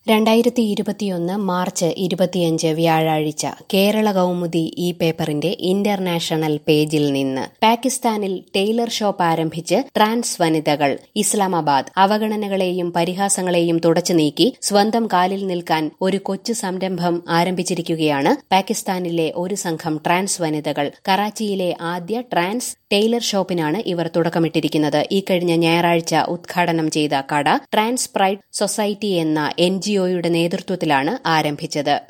രണ്ടായിരത്തി ഇരുപത്തിയൊന്ന് മാർച്ച് ഇരുപത്തിയഞ്ച് വ്യാഴാഴ്ച കേരള കൗമുദി ഈ പേപ്പറിന്റെ ഇന്റർനാഷണൽ പേജിൽ നിന്ന് പാകിസ്ഥാനിൽ ടൈലർ ഷോപ്പ് ആരംഭിച്ച് ട്രാൻസ് വനിതകൾ ഇസ്ലാമാബാദ് അവഗണനകളെയും പരിഹാസങ്ങളെയും തുടച്ചു നീക്കി സ്വന്തം കാലിൽ നിൽക്കാൻ ഒരു കൊച്ചു സംരംഭം ആരംഭിച്ചിരിക്കുകയാണ് പാകിസ്ഥാനിലെ ഒരു സംഘം ട്രാൻസ് വനിതകൾ കറാച്ചിയിലെ ആദ്യ ട്രാൻസ് ടൈലർ ഷോപ്പിനാണ് ഇവർ തുടക്കമിട്ടിരിക്കുന്നത് ഈ കഴിഞ്ഞ ഞായറാഴ്ച ഉദ്ഘാടനം ചെയ്ത കട ട്രാൻസ് പ്രൈഡ് സൊസൈറ്റി എന്ന എൻ ജിഒയുടെ നേതൃത്വത്തിലാണ് ആരംഭിച്ചത്